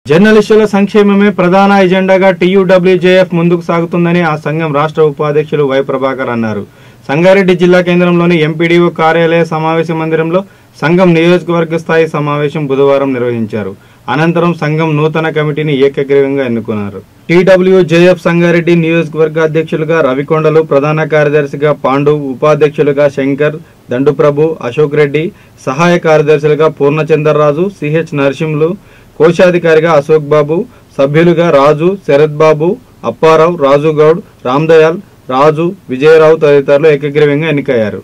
జర్నలిస్టుల సంక్షేమమే ప్రధాన ఎజెండాగా టీయూడబ్ల్యూజేఎఫ్ ముందుకు సాగుతుందని ఆ సంఘం రాష్ట్ర ఉపాధ్యక్షులు వై ప్రభాకర్ అన్నారు సంగారెడ్డి జిల్లా కేంద్రంలోని ఎంపీడీఓ కార్యాలయ సమావేశ మందిరంలో సంఘం నియోజకవర్గ స్థాయి సమావేశం బుధవారం నిర్వహించారు అనంతరం సంఘం నూతన కమిటీని ఏకగ్రీవంగా ఎన్నుకున్నారు టీడబ్ల్యూజేఎఫ్ సంగారెడ్డి నియోజకవర్గ అధ్యక్షులుగా రవికొండలు ప్రధాన కార్యదర్శిగా పాండు ఉపాధ్యక్షులుగా శంకర్ దండుప్రభు అశోక్ రెడ్డి సహాయ కార్యదర్శులుగా పూర్ణచందర్రాజు సిహెచ్ నరసింహులు కోశాధికారిగా అశోక్ బాబు సభ్యులుగా రాజు శరత్ బాబు అప్పారావు రాజు గౌడ్ రామ్దయాల్ రాజు విజయరావు తదితరులు ఏకగ్రీవంగా ఎన్నికయ్యారు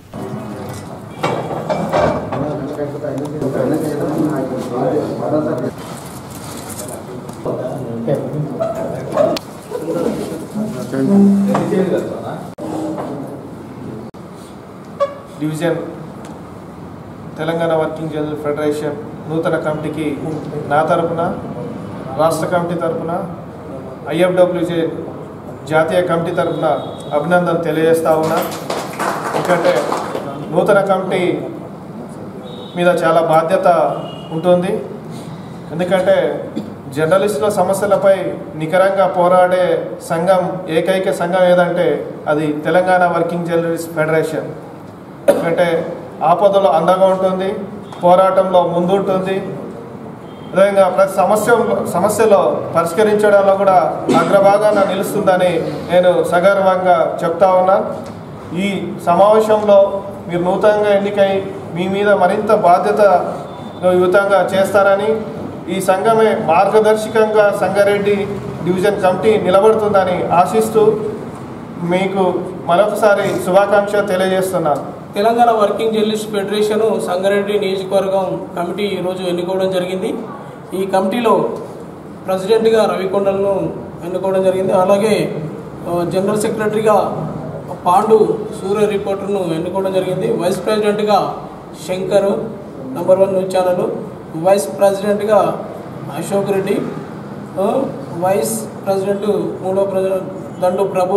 division Telangana working journal federation నూతన కమిటీకి నా తరపున రాష్ట్ర కమిటీ తరపున ఐఎఫ్డబ్ల్యూజే జాతీయ కమిటీ తరపున అభినందన తెలియజేస్తా ఉన్నా ఎందుకంటే నూతన కమిటీ మీద చాలా బాధ్యత ఉంటుంది ఎందుకంటే జర్నలిస్టుల సమస్యలపై నికరంగా పోరాడే సంఘం ఏకైక సంఘం ఏదంటే అది తెలంగాణ వర్కింగ్ జర్నలిస్ట్ ఫెడరేషన్ ఎందుకంటే ఆపదలో అండగా ఉంటుంది పోరాటంలో ముందుంటుంది అదేవిధంగా ప్రతి సమస్య సమస్యలో పరిష్కరించడంలో కూడా అగ్రభాగాన నిలుస్తుందని నేను సగర్వంగా చెప్తా ఉన్నా ఈ సమావేశంలో మీరు నూతనంగా ఎన్నికై మీ మీద మరింత బాధ్యత యుతంగా చేస్తారని ఈ సంఘమే మార్గదర్శకంగా సంగారెడ్డి డివిజన్ కమిటీ నిలబడుతుందని ఆశిస్తూ మీకు మరొకసారి శుభాకాంక్ష తెలియజేస్తున్నాను Telangana working journalist federation Sangareddy నియోజకవర్గం కమిటీ ఈరోజు ఎన్నుకోవడం జరిగింది ఈ కమిటీలో ప్రెసిడెంట్గా రవికొండలను ఎన్నుకోవడం జరిగింది అలాగే ఆ, జనరల్ సెక్రటరీగా పాండు సూర్య రిపోర్టర్ను ఎన్నుకోవడం జరిగింది వైస్ ప్రెసిడెంట్గా Shankar number one news channel vice ప్రెసిడెంట్గా అశోక్ రెడ్డి ఆ, వైస్ ప్రెసిడెంట్ మూడో ప్రెసిడెంట్ దండు ప్రభు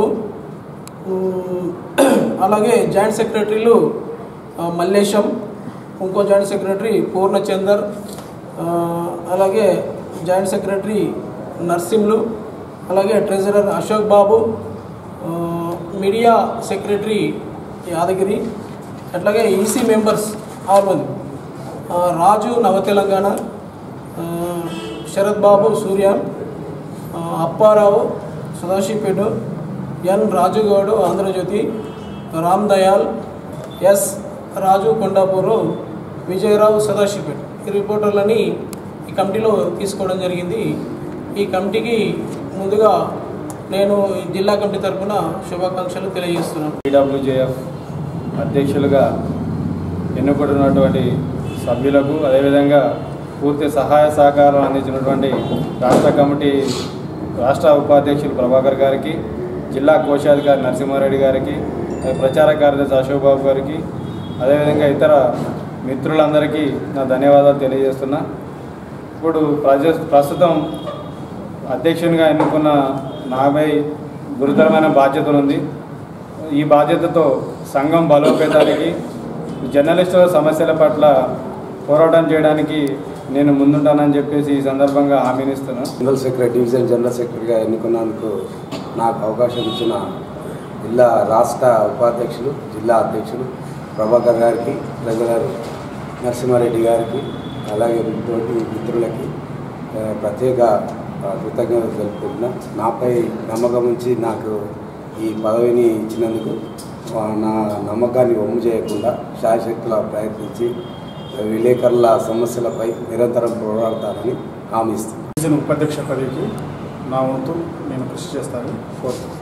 మ్మ్. అలాగే జాయింట్ సెక్రటరీలు ఆ, మల్లేశం ఇంకో జాయింట్ సెక్రటరీ పూర్ణచందర్ ఆ, అలాగే జాయింట్ సెక్రటరీ నర్సింహులు అలాగే ట్రెజరర్ అశోక్ బాబు ఆ, మీడియా సెక్రటరీ యాదగిరి అట్లాగే ఈసీ మెంబర్స్ ఆరు మంది ఆ, రాజు నవ తెలంగాణ ఆ, శరత్ బాబు సూర్య ఆ, అప్పారావు సదాశివపేట ఎన్ రాజుగౌడ్ ఆంధ్రజ్యోతి రామ్ దయాల్ ఎస్ రాజు కొండాపూరు విజయరావు సదాశివపేట ఈ రిపోర్టర్లని ఈ కమిటీలో తీసుకోవడం జరిగింది ఈ కమిటీకి ముందుగా నేను ఈ జిల్లా కమిటీ తరఫున శుభాకాంక్షలు తెలియజేస్తున్నాను టీడబ్ల్యూజేఎఫ్ అధ్యక్షులుగా ఎన్నుకుంటున్నటువంటి సభ్యులకు అదేవిధంగా పూర్తి సహాయ సహకారం అందించినటువంటి రాష్ట్ర కమిటీ రాష్ట్ర ఉపాధ్యక్షులు ప్రభాకర్ గారికి జిల్లా కోశాధికారి నరసింహారెడ్డి గారికి ప్రచార కార్యదర్శి అశోక్ బాబు గారికి అదేవిధంగా ఇతర మిత్రులందరికీ నా ధన్యవాదాలు తెలియజేస్తున్నా ఇప్పుడు ప్రజ ప్రస్తుతం అధ్యక్షునిగా ఎన్నుకున్న నాపై గురుతరమైన బాధ్యతలు ఉంది ఈ బాధ్యతతో సంఘం బలోపేతానికి జర్నలిస్టుల సమస్యల పట్ల పోరాటం చేయడానికి నేను ముందుంటానని చెప్పేసి ఈ సందర్భంగా హామీనిస్తున్నాను జనరల్ సెక్రటరీ డివిజన్ జనరల్ సెక్రటరీగా ఎన్నుకున్నందుకు నాకు అవకాశం ఇచ్చిన జిల్లా రాష్ట్ర ఉపాధ్యక్షులు జిల్లా అధ్యక్షులు ప్రభాకర్ గారికి ట్రెజరర్ నరసింహారెడ్డి గారికి అలాగే తోటి మిత్రులకి ఆ, ప్రత్యేక ఆ, కృతజ్ఞతలు తెలుపుకుంటున్నా నాపై నమ్మకం ఉంచి నాకు ఈ పదవిని ఇచ్చినందుకు ఆ, నా నమ్మకాన్ని వమ్ము చేయకుండా శాయశక్తుల ప్రయత్నించి విలేకరుల సమస్యలపై నిరంతరం పోరాడతానని హామీ ఇస్తున్నాను డివిజన్ ఉపాధ్యక్ష పదవికి నా వంతు నేను కృషి చేస్తానని కోరుతున్నాను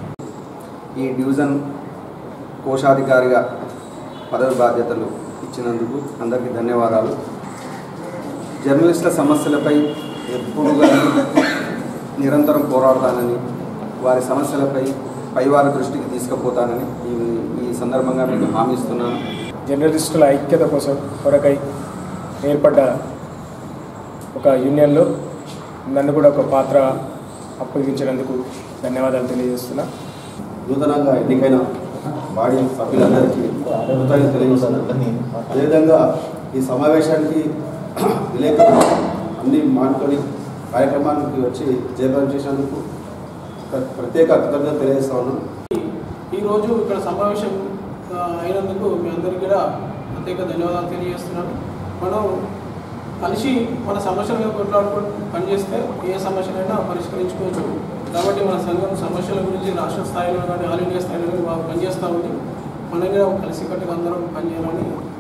ఈ డివిజన్ కోశాధికారిగా పదవి బాధ్యతలు ఇచ్చినందుకు అందరికీ ధన్యవాదాలు జర్నలిస్టుల సమస్యలపై ఎప్పుడు కానీ నిరంతరం పోరాడతానని వారి సమస్యలపై పైవారి దృష్టికి తీసుకుపోతానని ఈ ఈ సందర్భంగా మీకు హామీ ఇస్తున్నాను జర్నలిస్టుల ఐక్యత కోసం కొరకై ఏర్పడ్డ ఒక యూనియన్లో నన్ను కూడా ఒక పాత్ర అప్పగించినందుకు ధన్యవాదాలు తెలియజేస్తున్నా నూతనంగా ఎన్నికైన బాడీ సభ్యులందరికీ కృతజ్ఞత తెలియజేస్తున్నాను అదేవిధంగా ఈ సమావేశానికి విలేకరులు అన్ని మానుకొని కార్యక్రమానికి వచ్చి జయప్రదం చేసినందుకు ప్ర- ప్రత్యేక కృతజ్ఞత తెలియజేస్తా ఉన్నాం ఈరోజు ఇక్కడ సమావేశం ఆ, అయినందుకు మీ అందరికీ కూడా ప్రత్యేక ధన్యవాదాలు తెలియజేస్తున్నాను మనం కలిసి మన సమస్యల మీద కొట్లాడుకుంటూ పనిచేస్తే ఏ సమస్యనైనా పరిష్కరించుకోవచ్చు కాబట్టి మన సంఘం సమస్యల గురించి రాష్ట్ర స్థాయిలో కానీ ఆల్ ఇండియా స్థాయిలో కానీ బాగా పనిచేస్తూ ఉంది మనం కూడా కలిసి కట్టుగా అందరం పనిచేయాలని